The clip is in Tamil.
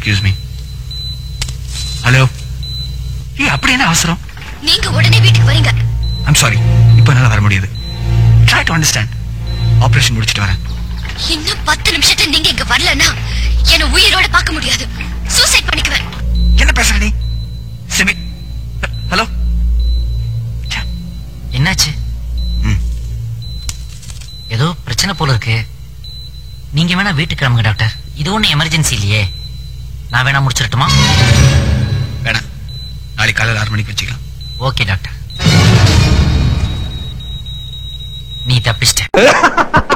எக்ஸ்கியூஸ் மீ ஹலோ ஏய் அப்படி என்ன அவசரம் நீங்க உடனே வீட்டுக்கு வரீங்க ஐம் சாரி இப்போ என்னால வர முடியாது ட்ரை டு அண்டர்ஸ்டாண்ட் ஆபரேஷன் முடிச்சிட்டு வரேன் இன்னும் பத்து நிமிஷத்துல நீங்க இங்க வரலன்னா என்ன உயிரோட பார்க்க முடியாது சூசைட் பண்ணிக்குவேன் என்ன பேசுற நீ சிமி ஹலோ என்னாச்சு ம். ஏதோ பிரச்சனை போல இருக்கு நீங்க வேணா வீட்டுக்கு கிளம்புங்க டாக்டர் இது ஒண்ணு எமர்ஜென்சி இல்லையே நான் வேணா முடிச்சிடட்டுமா வேணாம் நாளைக்கு காலையில் ஆறு மணிக்கு வச்சுக்கலாம் ஓகே டாக்டர் நீ தப்பிச்சிட்ட